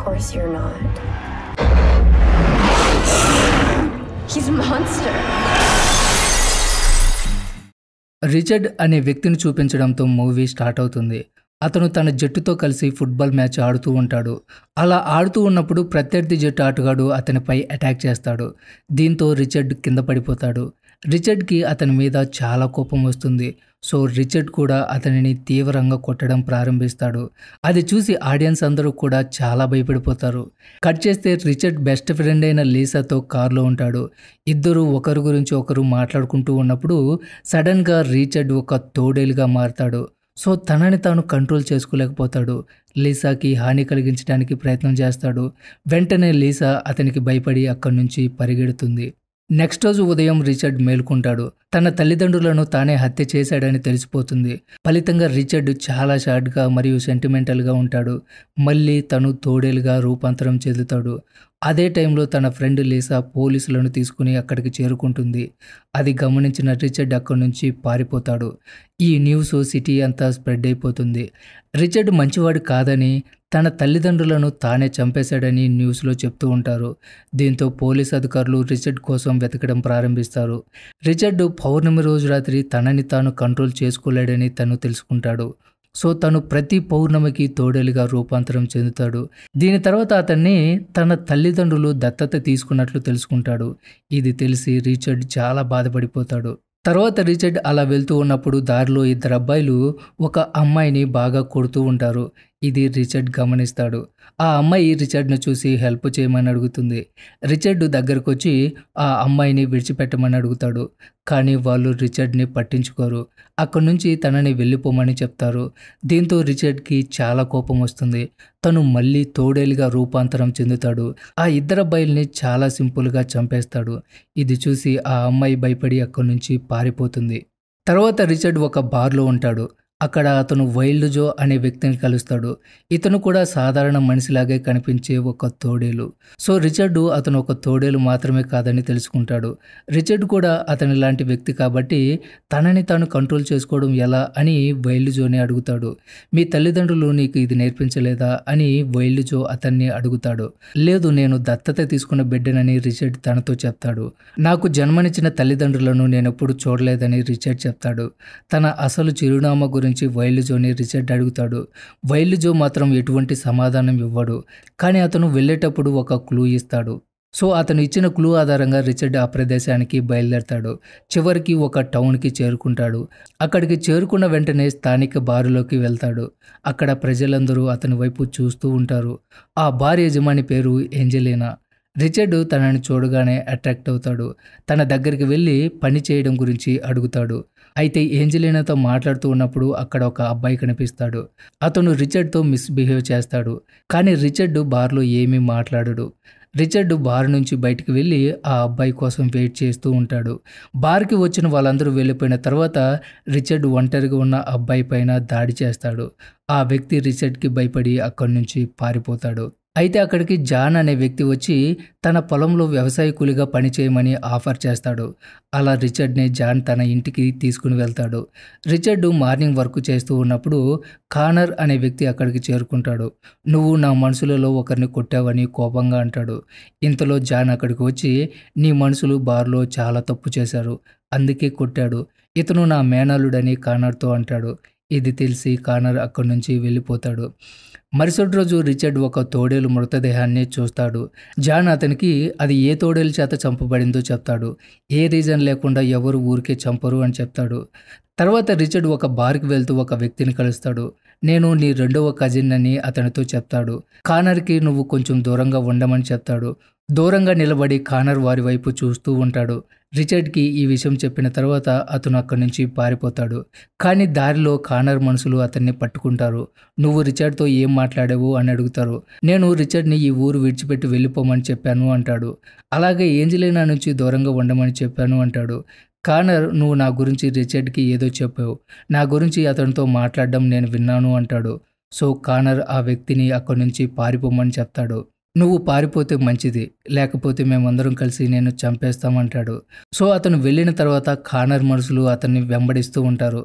course you're not. He's a monster. Richard అనే వ్యక్తిని చూపించడంతో movie start అవుతుంది అతను తన జట్టుతో కలిసి ఫుట్బాల్ మ్యాచ్ ఆడుతూ ఉంటాడు అలా ఆడుతూ ఉన్నప్పుడు ప్రత్యర్థి జట్టు ఆటగాడు అతనిపై అటాక్ చేస్తాడు దీంతో రిచర్డ్ కింద పడిపోతాడు రిచర్డ్కి అతని మీద చాలా కోపం వస్తుంది సో రిచర్డ్ కూడా అతనిని తీవ్రంగా కొట్టడం ప్రారంభిస్తాడు అది చూసి ఆడియన్స్ అందరూ కూడా చాలా భయపడిపోతారు కట్ చేస్తే రిచర్డ్ బెస్ట్ ఫ్రెండ్ అయిన లీసాతో కారులో ఉంటాడు ఇద్దరు ఒకరి గురించి ఒకరు మాట్లాడుకుంటూ ఉన్నప్పుడు సడన్గా రిచర్డ్ ఒక తోడేలుగా మారతాడు సో తనని తాను కంట్రోల్ చేసుకోలేకపోతాడు లీసాకి హాని కలిగించడానికి ప్రయత్నం చేస్తాడు వెంటనే లీసా అతనికి భయపడి అక్కడి నుంచి పరిగెడుతుంది నెక్స్ట్ రోజు ఉదయం రిచర్డ్ మేల్కొంటాడు తన తల్లిదండ్రులను తానే హత్య చేశాడని తెలిసిపోతుంది ఫలితంగా రిచర్డ్ చాలా షార్ట్గా మరియు సెంటిమెంటల్గా ఉంటాడు మళ్ళీ తను తోడేలుగా రూపాంతరం చెందుతాడు అదే టైంలో తన ఫ్రెండ్ లీసా పోలీసులను తీసుకుని అక్కడికి చేరుకుంటుంది అది గమనించిన రిచర్డ్ అక్కడి నుంచి పారిపోతాడు ఈ న్యూస్ సిటీ అంతా స్ప్రెడ్ అయిపోతుంది రిచర్డ్ మంచివాడు కాదని తన తల్లిదండ్రులను తానే చంపేశాడని న్యూస్లో చెప్తూ ఉంటారు దీంతో పోలీస్ అధికారులు రిచర్డ్ కోసం వెతకడం ప్రారంభిస్తారు రిచర్డ్ పౌర్ణమి రోజు రాత్రి తనని తాను కంట్రోల్ చేసుకోలేడని తను తెలుసుకుంటాడు సో తను ప్రతి పౌర్ణమికి తోడేలుగా రూపాంతరం చెందుతాడు దీని తర్వాత అతన్ని తన తల్లిదండ్రులు దత్తత తీసుకున్నట్లు తెలుసుకుంటాడు ఇది తెలిసి రిచర్డ్ చాలా బాధపడిపోతాడు తర్వాత రిచర్డ్ అలా వెళ్తూ ఉన్నప్పుడు దారిలో ఇద్దరు అబ్బాయిలు ఒక అమ్మాయిని బాగా కొడుతూ ఉంటారు ఇది రిచర్డ్ గమనిస్తాడు ఆ అమ్మాయి రిచర్డ్ను చూసి హెల్ప్ చేయమని అడుగుతుంది రిచర్డ్ దగ్గరకు వచ్చి ఆ అమ్మాయిని విడిచిపెట్టమని అడుగుతాడు కానీ వాళ్ళు రిచర్డ్ని పట్టించుకోరు అక్కడి నుంచి తనని వెళ్ళిపోమని చెప్తారు దీంతో రిచర్డ్కి చాలా కోపం వస్తుంది తను మళ్ళీ తోడేలుగా రూపాంతరం చెందుతాడు ఆ ఇద్దరు అబ్బాయిల్ని చాలా సింపుల్గా చంపేస్తాడు ఇది చూసి ఆ అమ్మాయి భయపడి అక్కడి నుంచి పారిపోతుంది తర్వాత రిచర్డ్ ఒక బార్లో ఉంటాడు అక్కడ అతను వైల్డ్ జో అనే వ్యక్తిని కలుస్తాడు ఇతను కూడా సాధారణ మనిషిలాగే కనిపించే ఒక తోడేలు సో రిచర్డు అతను ఒక తోడేలు మాత్రమే కాదని తెలుసుకుంటాడు రిచర్డ్ కూడా అతని లాంటి వ్యక్తి కాబట్టి తనని తాను కంట్రోల్ చేసుకోవడం ఎలా అని వైల్డ్ జోని అడుగుతాడు మీ తల్లిదండ్రులు నీకు ఇది నేర్పించలేదా అని వైల్డ్ జో అతన్ని అడుగుతాడు లేదు నేను దత్తత తీసుకున్న బిడ్డనని రిచర్డ్ తనతో చెప్తాడు నాకు జన్మనిచ్చిన తల్లిదండ్రులను నేను ఎప్పుడు చూడలేదని రిచర్డ్ చెప్తాడు తన అసలు చిరునామా గురించి వైల్డ్ జోని రిచర్డ్ అడుగుతాడు వైల్డ్ జో మాత్రం ఎటువంటి సమాధానం ఇవ్వడు కానీ అతను వెళ్ళేటప్పుడు ఒక క్లూ ఇస్తాడు సో అతను ఇచ్చిన క్లూ ఆధారంగా రిచర్డ్ ఆ ప్రదేశానికి బయలుదేరతాడు చివరికి ఒక టౌన్కి చేరుకుంటాడు అక్కడికి చేరుకున్న వెంటనే స్థానిక బారులోకి వెళ్తాడు అక్కడ ప్రజలందరూ అతని వైపు చూస్తూ ఉంటారు ఆ బార్ యజమాని పేరు ఏంజలీనా రిచర్డ్ తనని చూడగానే అట్రాక్ట్ అవుతాడు తన దగ్గరికి వెళ్ళి పని చేయడం గురించి అడుగుతాడు అయితే ఏంజలీనాతో మాట్లాడుతూ ఉన్నప్పుడు అక్కడ ఒక అబ్బాయి కనిపిస్తాడు అతను రిచర్డ్తో మిస్బిహేవ్ చేస్తాడు కానీ రిచర్డ్ బార్లో ఏమీ మాట్లాడడు రిచర్డ్ బార్ నుంచి బయటికి వెళ్ళి ఆ అబ్బాయి కోసం వెయిట్ చేస్తూ ఉంటాడు బార్కి వచ్చిన వాళ్ళందరూ వెళ్ళిపోయిన తర్వాత రిచర్డ్ ఒంటరిగా ఉన్న అబ్బాయి పైన దాడి చేస్తాడు ఆ వ్యక్తి రిచర్డ్కి భయపడి అక్కడి నుంచి పారిపోతాడు అయితే అక్కడికి జాన్ అనే వ్యక్తి వచ్చి తన పొలంలో వ్యవసాయ కూలిగా పనిచేయమని ఆఫర్ చేస్తాడు అలా రిచర్డ్ని జాన్ తన ఇంటికి తీసుకుని వెళ్తాడు రిచర్డ్ మార్నింగ్ వర్క్ చేస్తూ ఉన్నప్పుడు కానర్ అనే వ్యక్తి అక్కడికి చేరుకుంటాడు నువ్వు నా మనుషులలో ఒకరిని కొట్టావని కోపంగా అంటాడు ఇంతలో జాన్ అక్కడికి వచ్చి నీ మనుషులు బార్లో చాలా తప్పు చేశారు అందుకే కొట్టాడు ఇతను నా మేనలుడని కానర్తో అంటాడు ఇది తెలిసి కానర్ అక్కడి నుంచి వెళ్ళిపోతాడు మరుసటి రోజు రిచర్డ్ ఒక తోడేలు మృతదేహాన్ని చూస్తాడు జాన్ అతనికి అది ఏ తోడేలు చేత చంపబడిందో చెప్తాడు ఏ రీజన్ లేకుండా ఎవరు ఊరికే చంపరు అని చెప్తాడు తర్వాత రిచర్డ్ ఒక బార్కి వెళ్తూ ఒక వ్యక్తిని కలుస్తాడు నేను నీ రెండవ కజిన్ అని అతనితో చెప్తాడు కానర్కి నువ్వు కొంచెం దూరంగా ఉండమని చెప్తాడు దూరంగా నిలబడి కానర్ వారి వైపు చూస్తూ ఉంటాడు రిచర్డ్కి ఈ విషయం చెప్పిన తర్వాత అతను అక్కడి నుంచి పారిపోతాడు కానీ దారిలో కానర్ మనుషులు అతన్ని పట్టుకుంటారు నువ్వు రిచర్డ్తో ఏం మాట్లాడావు అని అడుగుతారు నేను రిచర్డ్ని ఈ ఊరు విడిచిపెట్టి వెళ్ళిపోమని చెప్పాను అంటాడు అలాగే ఏంజలీనా నుంచి దూరంగా ఉండమని చెప్పాను అంటాడు కానర్ నువ్వు నా గురించి రిచర్డ్కి ఏదో చెప్పావు నా గురించి అతనితో మాట్లాడడం నేను విన్నాను అంటాడు సో కానర్ ఆ వ్యక్తిని అక్కడి నుంచి పారిపోమని చెప్తాడు నువ్వు పారిపోతే మంచిది లేకపోతే మేమందరం కలిసి నేను చంపేస్తామంటాడు సో అతను వెళ్ళిన తర్వాత కానర్ మనుషులు అతన్ని వెంబడిస్తూ ఉంటారు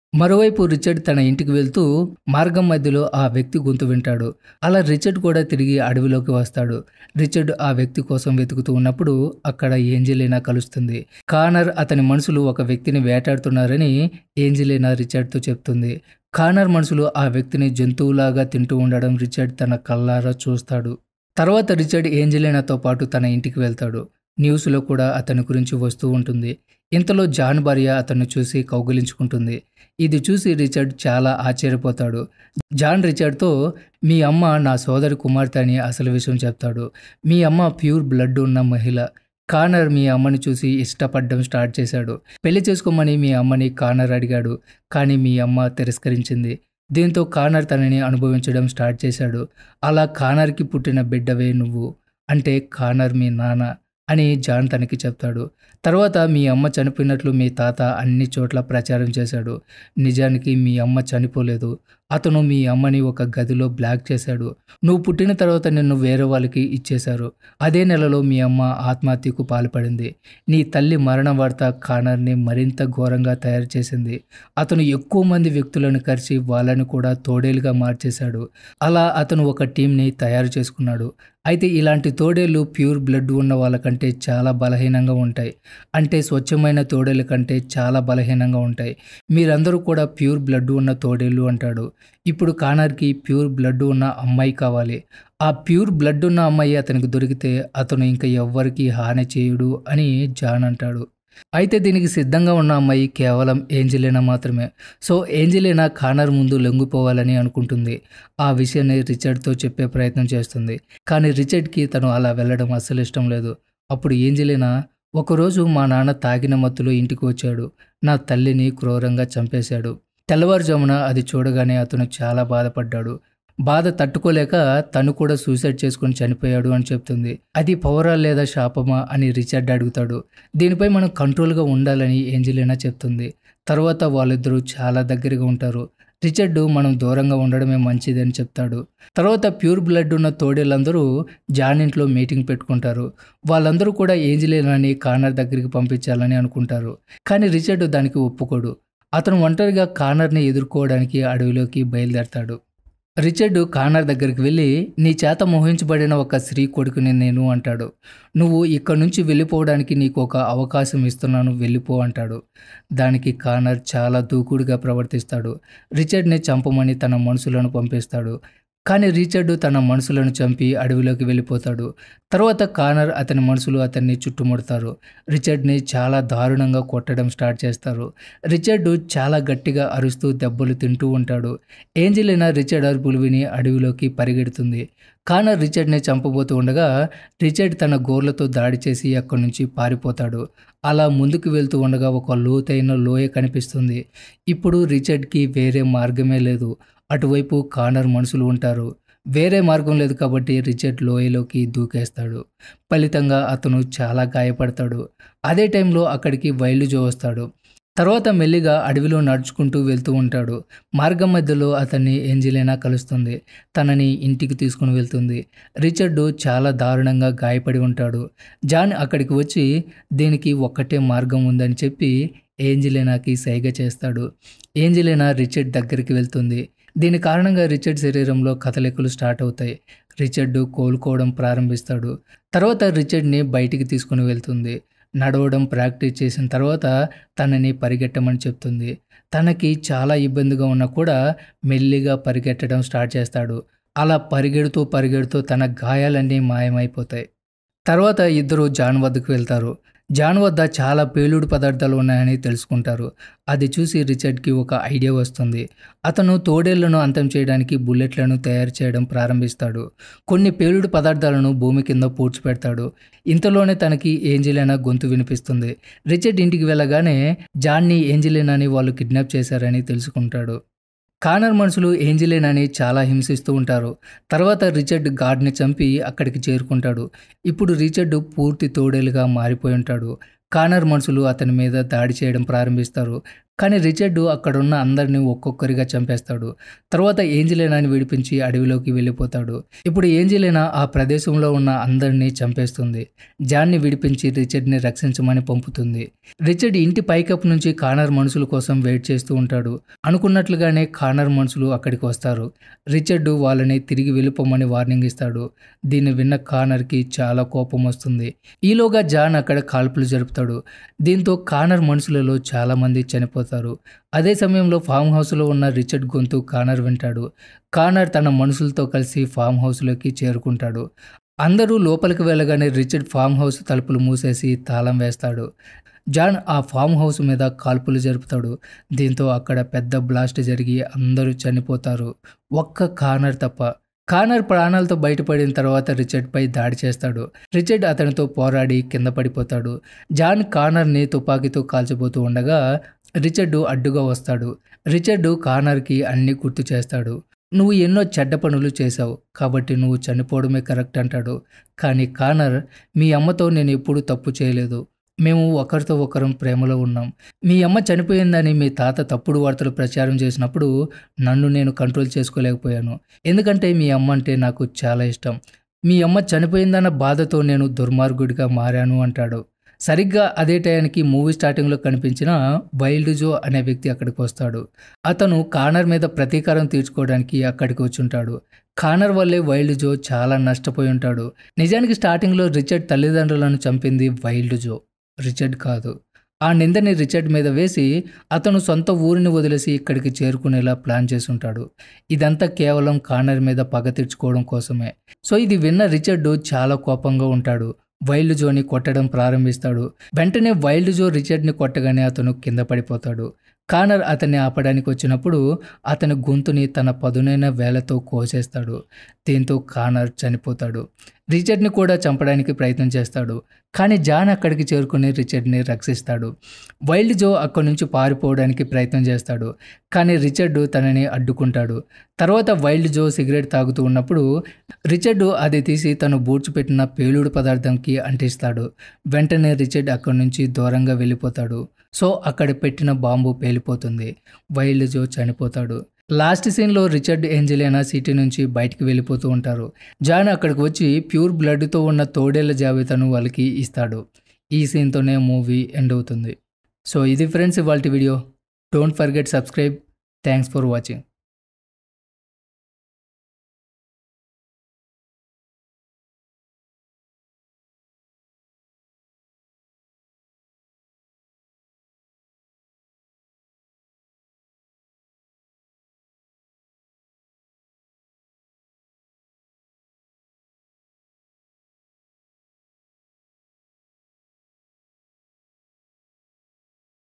మరోవైపు రిచర్డ్ తన ఇంటికి వెళ్తూ మార్గం మధ్యలో ఆ వ్యక్తి గొంతు వింటాడు అలా రిచర్డ్ కూడా తిరిగి అడవిలోకి వస్తాడు రిచర్డ్ ఆ వ్యక్తి కోసం వెతుకుతూ ఉన్నప్పుడు అక్కడ ఏంజెలీనా కలుస్తుంది కానర్ అతని మనుషులు ఒక వ్యక్తిని వేటాడుతున్నారని ఏంజెలీనా రిచర్డ్తో చెప్తుంది కానర్ మనుషులు ఆ వ్యక్తిని జంతువులాగా తింటూ ఉండడం రిచర్డ్ తన కళ్ళారా చూస్తాడు తర్వాత రిచర్డ్ ఏంజెలీనాతో పాటు తన ఇంటికి వెళ్తాడు న్యూస్లో కూడా అతని గురించి వస్తూ ఉంటుంది ఇంతలో జాన్ భార్య అతన్ని చూసి కౌగిలించుకుంటుంది ఇది చూసి రిచర్డ్ చాలా ఆశ్చర్యపోతాడు జాన్ రిచర్డ్తో మీ అమ్మ నా సోదరి కుమార్తె అని అసలు విషయం చెప్తాడు మీ అమ్మ ప్యూర్ బ్లడ్ ఉన్న మహిళ కానర్ మీ అమ్మని చూసి ఇష్టపడడం స్టార్ట్ చేశాడు పెళ్లి చేసుకోమని మీ అమ్మని కానర్ అడిగాడు కానీ మీ అమ్మ తిరస్కరించింది దీంతో కానర్ తనని అనుభవించడం స్టార్ట్ చేశాడు అలా కానర్కి పుట్టిన బిడ్డవే నువ్వు అంటే కానర్ మీ నాన్న అని జాన్ తనకి చెప్తాడు తర్వాత మీ అమ్మ చనిపోయినట్లు మీ తాత అన్ని చోట్ల ప్రచారం చేశాడు నిజానికి మీ అమ్మ చనిపోలేదు అతను మీ అమ్మని ఒక గదిలో బ్లాక్ చేశాడు నువ్వు పుట్టిన తర్వాత నిన్ను వేరే వాళ్ళకి ఇచ్చేశారు అదే నెలలో మీ అమ్మ ఆత్మహత్యకు పాల్పడింది నీ తల్లి మరణ వార్త కానర్ని మరింత ఘోరంగా తయారు చేసింది అతను ఎక్కువ మంది వ్యక్తులను కలిసి వాళ్ళని కూడా తోడేలుగా మార్చేశాడు అలా అతను ఒక టీంని తయారు చేసుకున్నాడు అయితే ఇలాంటి తోడేళ్ళు ప్యూర్ బ్లడ్ ఉన్న వాళ్ళకంటే చాలా బలహీనంగా ఉంటాయి అంటే స్వచ్ఛమైన తోడేళ్ళ కంటే చాలా బలహీనంగా ఉంటాయి మీరందరూ కూడా ప్యూర్ బ్లడ్ ఉన్న తోడేళ్ళు అంటాడు ఇప్పుడు కానర్కి ప్యూర్ బ్లడ్ ఉన్న అమ్మాయి కావాలి ఆ ప్యూర్ బ్లడ్ ఉన్న అమ్మాయి అతనికి దొరికితే అతను ఇంకా ఎవ్వరికీ హాని చేయుడు అని జాన్ అంటాడు అయితే దీనికి సిద్ధంగా ఉన్న అమ్మాయి కేవలం ఏంజలినా మాత్రమే సో ఏంజలినా కానర్ ముందు లొంగిపోవాలని అనుకుంటుంది ఆ విషయాన్ని రిచర్డ్తో చెప్పే ప్రయత్నం చేస్తుంది కానీ రిచర్డ్కి తను అలా వెళ్ళడం అస్సలు ఇష్టం లేదు అప్పుడు ఏంజలినా ఒకరోజు మా నాన్న తాగిన మత్తులో ఇంటికి వచ్చాడు నా తల్లిని క్రూరంగా చంపేశాడు తెల్లవారుజామున అది చూడగానే అతను చాలా బాధపడ్డాడు బాధ తట్టుకోలేక తను కూడా సూసైడ్ చేసుకుని చనిపోయాడు అని చెప్తుంది అది పవరా లేదా శాపమా అని రిచర్డ్ అడుగుతాడు దీనిపై మనం కంట్రోల్గా ఉండాలని ఏంజలినా చెప్తుంది తర్వాత వాళ్ళిద్దరూ చాలా దగ్గరగా ఉంటారు రిచర్డ్ మనం దూరంగా ఉండడమే మంచిది అని చెప్తాడు తర్వాత ప్యూర్ బ్లడ్ ఉన్న తోడేళ్ళందరూ జాన్ ఇంట్లో మీటింగ్ పెట్టుకుంటారు వాళ్ళందరూ కూడా ఏంజలినాని కానర్ దగ్గరికి పంపించాలని అనుకుంటారు కానీ రిచర్డ్ దానికి ఒప్పుకోడు అతను ఒంటరిగా కానర్ని ఎదుర్కోవడానికి అడవిలోకి బయలుదేరతాడు రిచర్డ్ కానర్ దగ్గరికి వెళ్ళి నీ చేత మోహించబడిన ఒక స్త్రీ కొడుకుని నేను అంటాడు నువ్వు ఇక్కడ నుంచి వెళ్ళిపోవడానికి నీకు ఒక అవకాశం ఇస్తున్నాను వెళ్ళిపో అంటాడు దానికి కానర్ చాలా దూకుడుగా ప్రవర్తిస్తాడు రిచర్డ్ని చంపమని తన మనుషులను పంపిస్తాడు కానీ రిచర్డ్ తన మనుషులను చంపి అడవిలోకి వెళ్ళిపోతాడు తర్వాత కానర్ అతని మనుషులు అతన్ని చుట్టుముడతారు రిచర్డ్ని చాలా దారుణంగా కొట్టడం స్టార్ట్ చేస్తారు రిచర్డ్ చాలా గట్టిగా అరుస్తూ దెబ్బలు తింటూ ఉంటాడు ఏంజిలినా రిచర్డ్ అరుపులు విని అడవిలోకి పరిగెడుతుంది కానర్ రిచర్డ్ని చంపబోతూ ఉండగా రిచర్డ్ తన గోర్లతో దాడి చేసి అక్కడి నుంచి పారిపోతాడు అలా ముందుకు వెళ్తూ ఉండగా ఒక లోతైన లోయ కనిపిస్తుంది ఇప్పుడు రిచర్డ్కి వేరే మార్గమే లేదు అటువైపు కానర్ మనుషులు ఉంటారు వేరే మార్గం లేదు కాబట్టి రిచర్డ్ లోయలోకి దూకేస్తాడు ఫలితంగా అతను చాలా గాయపడతాడు అదే టైంలో అక్కడికి వైల్డ్ జో వస్తాడు తర్వాత మెల్లిగా అడవిలో నడుచుకుంటూ వెళ్తూ ఉంటాడు మార్గం మధ్యలో అతన్ని ఏంజిలేనా కలుస్తుంది తనని ఇంటికి తీసుకుని వెళ్తుంది రిచర్డ్ చాలా దారుణంగా గాయపడి ఉంటాడు జాన్ అక్కడికి వచ్చి దీనికి ఒక్కటే మార్గం ఉందని చెప్పి ఏంజిలేనాకి సైగ చేస్తాడు ఏంజిలేనా రిచర్డ్ దగ్గరికి వెళ్తుంది దీని కారణంగా రిచర్డ్ శరీరంలో కదలికలు స్టార్ట్ అవుతాయి రిచర్డ్ కోలుకోవడం ప్రారంభిస్తాడు తర్వాత రిచర్డ్ని బయటికి తీసుకుని వెళ్తుంది నడవడం ప్రాక్టీస్ చేసిన తర్వాత తనని పరిగెట్టమని చెప్తుంది తనకి చాలా ఇబ్బందిగా ఉన్నా కూడా మెల్లిగా పరిగెట్టడం స్టార్ట్ చేస్తాడు అలా పరిగెడుతూ పరిగెడుతూ తన గాయాలన్నీ మాయమైపోతాయి తర్వాత ఇద్దరు జాన్ వద్దకు వెళ్తారు జాన్ వద్ద చాలా పేలుడు పదార్థాలు ఉన్నాయని తెలుసుకుంటారు అది చూసి రిచర్డ్కి ఒక ఐడియా వస్తుంది అతను తోడేళ్లను అంతం చేయడానికి బుల్లెట్లను తయారు చేయడం ప్రారంభిస్తాడు కొన్ని పేలుడు పదార్థాలను భూమి కింద పూడ్చిపెడతాడు ఇంతలోనే తనకి ఏంజిలేనా గొంతు వినిపిస్తుంది రిచర్డ్ ఇంటికి వెళ్ళగానే జాన్ని ఏంజిలేనాని వాళ్ళు కిడ్నాప్ చేశారని తెలుసుకుంటాడు కానర్ మనుషులు ఏంజిలేనాని చాలా హింసిస్తూ ఉంటారు తర్వాత రిచర్డ్ గార్డ్ని చంపి అక్కడికి చేరుకుంటాడు ఇప్పుడు రిచర్డ్ పూర్తి తోడేలుగా మారిపోయి ఉంటాడు కానర్ మనుషులు అతని మీద దాడి చేయడం ప్రారంభిస్తారు కానీ రిచర్డ్ అక్కడున్న అందరినీ ఒక్కొక్కరిగా చంపేస్తాడు తర్వాత ఏంజిలేనాని విడిపించి అడవిలోకి వెళ్ళిపోతాడు ఇప్పుడు ఏంజిలేనా ఆ ప్రదేశంలో ఉన్న అందరినీ చంపేస్తుంది జాన్ని విడిపించి రిచర్డ్ని రక్షించమని పంపుతుంది రిచర్డ్ ఇంటి పైకప్పు నుంచి కానర్ మనుషుల కోసం వెయిట్ చేస్తూ ఉంటాడు అనుకున్నట్లుగానే కానర్ మనుషులు అక్కడికి వస్తారు రిచర్డ్ వాళ్ళని తిరిగి వెళ్ళిపోమని వార్నింగ్ ఇస్తాడు దీన్ని విన్న కానర్కి చాలా కోపం వస్తుంది ఈలోగా జాన్ అక్కడ కాల్పులు జరుపుతాడు దీంతో కానర్ మనుషులలో చాలా మంది చనిపోతారు అదే సమయంలో ఫామ్ హౌస్లో ఉన్న రిచర్డ్ గొంతు కానర్ వింటాడు కానర్ తన మనుషులతో కలిసి ఫామ్ హౌస్లోకి చేరుకుంటాడు అందరూ లోపలికి వెళ్ళగానే రిచర్డ్ ఫామ్ హౌస్ తలుపులు మూసేసి తాళం వేస్తాడు జాన్ ఆ ఫామ్ హౌస్ మీద కాల్పులు జరుపుతాడు దీంతో అక్కడ పెద్ద బ్లాస్ట్ జరిగి అందరూ చనిపోతారు ఒక్క కానర్ తప్ప కానర్ ప్రాణాలతో బయటపడిన తర్వాత రిచర్డ్పై దాడి చేస్తాడు రిచర్డ్ అతనితో పోరాడి కింద పడిపోతాడు జాన్ కానర్ని తుపాకీతో కాల్చబోతూ ఉండగా రిచర్డ్ అడ్డుగా వస్తాడు రిచర్డ్ కానర్కి అన్ని గుర్తు చేస్తాడు నువ్వు ఎన్నో చెడ్డ పనులు చేశావు కాబట్టి నువ్వు చనిపోవడమే కరెక్ట్ అంటాడు కానీ కానర్ మీ అమ్మతో నేను ఎప్పుడూ తప్పు చేయలేదు మేము ఒకరితో ఒకరం ప్రేమలో ఉన్నాం మీ అమ్మ చనిపోయిందని మీ తాత తప్పుడు వార్తలు ప్రచారం చేసినప్పుడు నన్ను నేను కంట్రోల్ చేసుకోలేకపోయాను ఎందుకంటే మీ అమ్మ అంటే నాకు చాలా ఇష్టం మీ అమ్మ చనిపోయిందన్న బాధతో నేను దుర్మార్గుడిగా మారాను అంటాడు సరిగ్గా అదే టయానికి మూవీ స్టార్టింగ్లో కనిపించిన వైల్డ్ జో అనే వ్యక్తి అక్కడికి వస్తాడు అతను కానర్ మీద ప్రతీకారం తీర్చుకోవడానికి అక్కడికి వచ్చుంటాడు కానర్ వల్లే వైల్డ్ జో చాలా నష్టపోయి ఉంటాడు నిజానికి స్టార్టింగ్లో రిచర్డ్ తల్లిదండ్రులను చంపింది వైల్డ్ జో రిచర్డ్ కాదు ఆ నిందని రిచర్డ్ మీద వేసి అతను సొంత ఊరిని వదిలేసి ఇక్కడికి చేరుకునేలా ప్లాన్ చేసుంటాడు ఇదంతా కేవలం కానర్ మీద పగ తీర్చుకోవడం కోసమే సో ఇది విన్న రిచర్డ్ చాలా కోపంగా ఉంటాడు వైల్డ్ జోని కొట్టడం ప్రారంభిస్తాడు వెంటనే వైల్డ్ జో రిచర్డ్ని కొట్టగానే అతను కింద పడిపోతాడు కానర్ అతన్ని ఆపడానికి వచ్చినప్పుడు అతని గొంతుని తన పదునైన వేలతో కోసేస్తాడు దీంతో కానర్ చనిపోతాడు రిచర్డ్ని కూడా చంపడానికి ప్రయత్నం చేస్తాడు కానీ జాన్ అక్కడికి చేరుకుని రిచర్డ్ని రక్షిస్తాడు వైల్డ్ జో అక్కడి నుంచి పారిపోవడానికి ప్రయత్నం చేస్తాడు కానీ రిచర్డ్ తనని అడ్డుకుంటాడు తర్వాత వైల్డ్ జో సిగరెట్ తాగుతూ ఉన్నప్పుడు రిచర్డ్ అది తీసి తను బూడ్చిపెట్టిన పేలుడు పదార్థంకి అంటిస్తాడు వెంటనే రిచర్డ్ అక్కడి నుంచి దూరంగా వెళ్ళిపోతాడు సో అక్కడ పెట్టిన బాంబు పేలిపోతుంది వైల్డ్ జో చనిపోతాడు లాస్ట్ సీన్లో రిచర్డ్ ఏంజలినా సిటీ నుంచి బయటికి వెళ్ళిపోతూ ఉంటారు జాన్ అక్కడికి వచ్చి ప్యూర్ బ్లడ్తో ఉన్న తోడేళ్ల జాబితాను వాళ్ళకి ఇస్తాడు ఈ సీన్తోనే మూవీ ఎండ్ అవుతుంది సో ఇది ఫ్రెండ్స్ ఇవాళ video don't forget subscribe thanks for watching